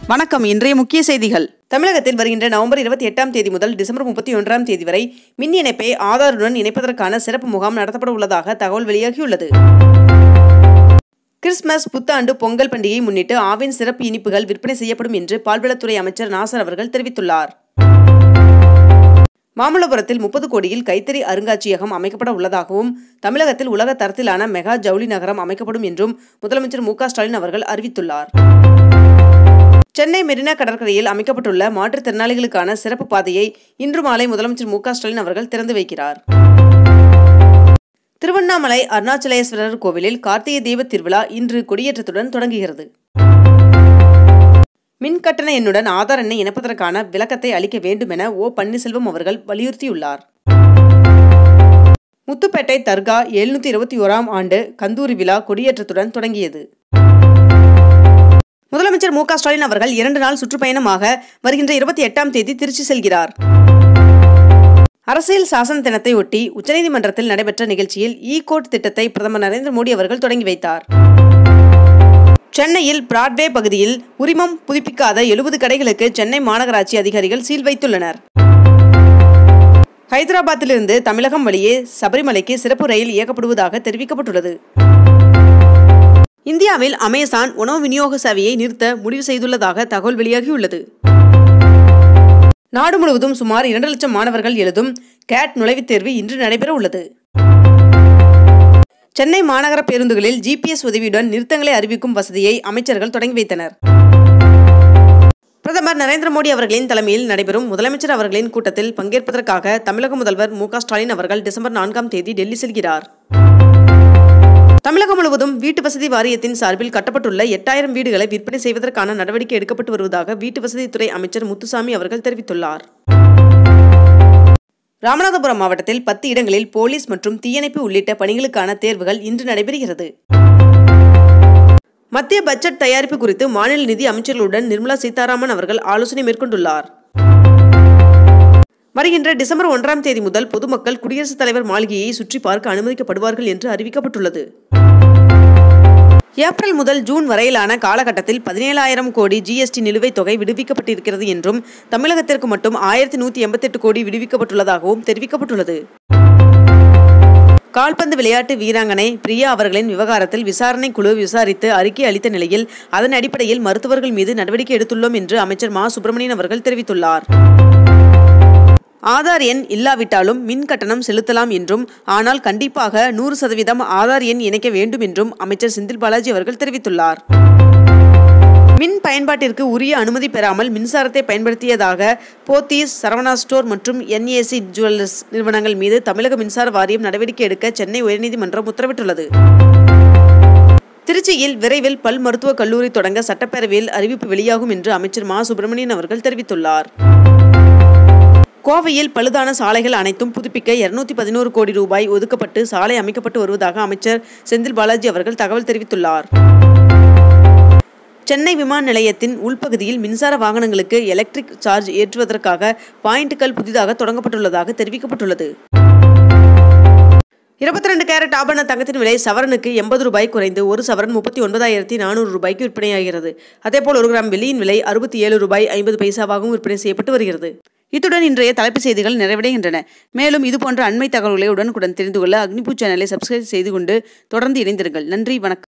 வணக்கம் இன்றைய முக்கிய செய்திகள் தமிழகத்தில் வருகின்ற நவம்பர் இருபத்தி எட்டாம் தேதி முதல் டிசம்பர் முப்பத்தி ஒன்றாம் தேதி வரை மின் இணைப்பை ஆதாருடன் இணைப்பதற்கான சிறப்பு முகாம் நடத்தப்பட உள்ளதாக தகவல் வெளியாகியுள்ளது கிறிஸ்துமஸ் புத்தாண்டு பொங்கல் பண்டிகையை முன்னிட்டு ஆவின் சிறப்பு இனிப்புகள் விற்பனை செய்யப்படும் என்று பால்வளத்துறை அமைச்சர் நாசர் அவர்கள் தெரிவித்துள்ளார் மாமல்லபுரத்தில் முப்பது கோடியில் கைத்தறி அருங்காட்சியகம் அமைக்கப்பட உள்ளதாகவும் தமிழகத்தில் உலக தரத்திலான மெகா ஜவுளி நகரம் அமைக்கப்படும் என்றும் முதலமைச்சர் மு க ஸ்டாலின் அவர்கள் அறிவித்துள்ளார் சென்னை மெரினா கடற்கரையில் அமைக்கப்பட்டுள்ள மாற்றுத்திறனாளிகளுக்கான சிறப்பு பாதையை இன்று மாலை முதலமைச்சர் மு க ஸ்டாலின் அவர்கள் திறந்து வைக்கிறார் திருவண்ணாமலை அருணாச்சலேஸ்வரர் கோவிலில் கார்த்திகை தீப திருவிழா இன்று கொடியேற்றத்துடன் தொடங்குகிறது மின் கட்டண எண்ணுடன் ஆதார் எண்ணை இணைப்பதற்கான விளக்கத்தை அளிக்க வேண்டும் என ஓ பன்னீர்செல்வம் அவர்கள் வலியுறுத்தியுள்ளார் முத்துப்பேட்டை தர்கா எழுநூத்தி இருபத்தி ஓராம் ஆண்டு கந்தூரி விழா கொடியேற்றத்துடன் தொடங்கியது முதலமைச்சர் மு க ஸ்டாலின் அவர்கள் இரண்டு நாள் சுற்றுப்பயணமாக வருகின்ற இருபத்தி எட்டாம் தேதி திருச்சி செல்கிறார் அரசியல் சாசன தினத்தை ஒட்டி உச்சநீதிமன்றத்தில் நடைபெற்ற நிகழ்ச்சியில் இ கோட் திட்டத்தை பிரதமர் நரேந்திர மோடி அவர்கள் தொடங்கி வைத்தார் சென்னையில் பிராட்வே பகுதியில் உரிமம் புதுப்பிக்காத எழுபது கடைகளுக்கு சென்னை மாநகராட்சி அதிகாரிகள் சீல் வைத்துள்ளனர் ஹைதராபாத்திலிருந்து தமிழகம் வழியே சபரிமலைக்கு சிறப்பு ரயில் இயக்கப்படுவதாக தெரிவிக்கப்பட்டுள்ளது இந்தியாவில் அமேசான் உணவு விநியோக சேவையை நிறுத்த முடிவு செய்துள்ளதாக தகவல் வெளியாகியுள்ளது நாடு முழுவதும் சுமார் இரண்டு லட்சம் மாணவர்கள் எழுதும் கேட் நுழைவுத் தேர்வு இன்று நடைபெற உள்ளது சென்னை மாநகர பேருந்துகளில் ஜிபிஎஸ் உதவியுடன் நிறுத்தங்களை அறிவிக்கும் வசதியை அமைச்சர்கள் தொடங்கி வைத்தனர் பிரதமர் நரேந்திர மோடி அவர்களின் தலைமையில் நடைபெறும் முதலமைச்சர் அவர்களின் கூட்டத்தில் பங்கேற்பதற்காக தமிழக முதல்வர் மு க ஸ்டாலின் அவர்கள் டிசம்பர் நான்காம் தேதி டெல்லி செல்கிறார் தமிழகம் முழுவதும் வீட்டு வசதி வாரியத்தின் சார்பில் கட்டப்பட்டுள்ள எட்டாயிரம் வீடுகளை விற்பனை செய்வதற்கான நடவடிக்கை எடுக்கப்பட்டு வருவதாக வீட்டு வசதித்துறை அமைச்சர் முத்துசாமி அவர்கள் தெரிவித்துள்ளார் ராமநாதபுரம் மாவட்டத்தில் பத்து இடங்களில் போலீஸ் மற்றும் தீயணைப்பு உள்ளிட்ட பணிகளுக்கான தேர்வுகள் இன்று நடைபெறுகிறது மத்திய பட்ஜெட் தயாரிப்பு குறித்து மாநில நிதி அமைச்சர்களுடன் நிர்மலா சீதாராமன் அவர்கள் ஆலோசனை மேற்கொண்டுள்ளார் வருகின்ற டிசம்பர் ஒன்றாம் தேதி முதல் பொதுமக்கள் குடியரசுத் தலைவர் மாளிகையை சுற்றி பார்க்க அனுமதிக்கப்படுவார்கள் என்று அறிவிக்கப்பட்டுள்ளது ஏப்ரல் முதல் ஜூன் வரையிலான காலகட்டத்தில் பதினேழாயிரம் கோடி ஜிஎஸ்டி நிலுவைத் தொகை விடுவிக்கப்பட்டிருக்கிறது என்றும் தமிழகத்திற்கு மட்டும் ஆயிரத்தி நூற்றி எண்பத்தெட்டு கோடி விடுவிக்கப்பட்டுள்ளதாகவும் தெரிவிக்கப்பட்டுள்ளது கால்பந்து விளையாட்டு வீராங்கனை பிரியா அவர்களின் விவகாரத்தில் விசாரணை குழு விசாரித்து அறிக்கை அளித்த நிலையில் அதன் அடிப்படையில் மருத்துவர்கள் மீது நடவடிக்கை எடுத்துள்ளோம் என்று அமைச்சர் மா சுப்பிரமணியன் அவர்கள் தெரிவித்துள்ளார் ஆதார் எண் இல்லாவிட்டாலும் மின் கட்டணம் செலுத்தலாம் என்றும் ஆனால் கண்டிப்பாக நூறு சதவீதம் ஆதார் எண் இணைக்க வேண்டும் என்றும் அமைச்சர் செந்தில் பாலாஜி அவர்கள் தெரிவித்துள்ளார் மின் பயன்பாட்டிற்கு உரிய அனுமதி பெறாமல் மின்சாரத்தை பயன்படுத்தியதாக போத்தீஸ் சரவணா ஸ்டோர் மற்றும் என்ஏசி ஜுவல்லர்ஸ் நிறுவனங்கள் மீது தமிழக மின்சார வாரியம் நடவடிக்கை எடுக்க சென்னை உயர்நீதிமன்றம் உத்தரவிட்டுள்ளது திருச்சியில் விரைவில் பல் மருத்துவக் கல்லூரி தொடங்க சட்டப்பேரவையில் அறிவிப்பு வெளியாகும் என்று அமைச்சர் மா சுப்பிரமணியன் அவர்கள் தெரிவித்துள்ளார் கோவையில் பழுதான சாலைகள் அனைத்தும் புதுப்பிக்க இருநூத்தி பதினோரு கோடி ரூபாய் ஒதுக்கப்பட்டு சாலை அமைக்கப்பட்டு வருவதாக அமைச்சர் செந்தில் பாலாஜி அவர்கள் தகவல் தெரிவித்துள்ளார் சென்னை விமான நிலையத்தின் உள்பகுதியில் மின்சார வாகனங்களுக்கு எலக்ட்ரிக் சார்ஜ் ஏற்றுவதற்காக பாயிண்டுகள் புதிதாக தொடங்கப்பட்டுள்ளதாக தெரிவிக்கப்பட்டுள்ளது இருபத்தி ரெண்டு கேரட் ஆபரண தங்கத்தின் விலை சவரனுக்கு எண்பது ரூபாய் குறைந்து ஒரு சவரன் முப்பத்தி ஒன்பதாயிரத்தி நானூறு ரூபாய்க்கு விற்பனையாகிறது அதேபோல் ஒரு கிராம் வெள்ளியின் விலை அறுபத்தி ஏழு ரூபாய் ஐம்பது பைசாவாகவும் விற்பனை செய்யப்பட்டு வருகிறது இத்துடன் இன்றைய தலைப்புச் செய்திகள் நிறைவடைகின்றன மேலும் இதுபோன்ற அண்மை தகவல்களை உடனுக்குடன் தெரிந்து கொள்ள அக்னிபூ சேனலை சப்ஸ்கிரைப் செய்து கொண்டு தொடர்ந்து இணைந்திருங்கள் நன்றி வணக்கம்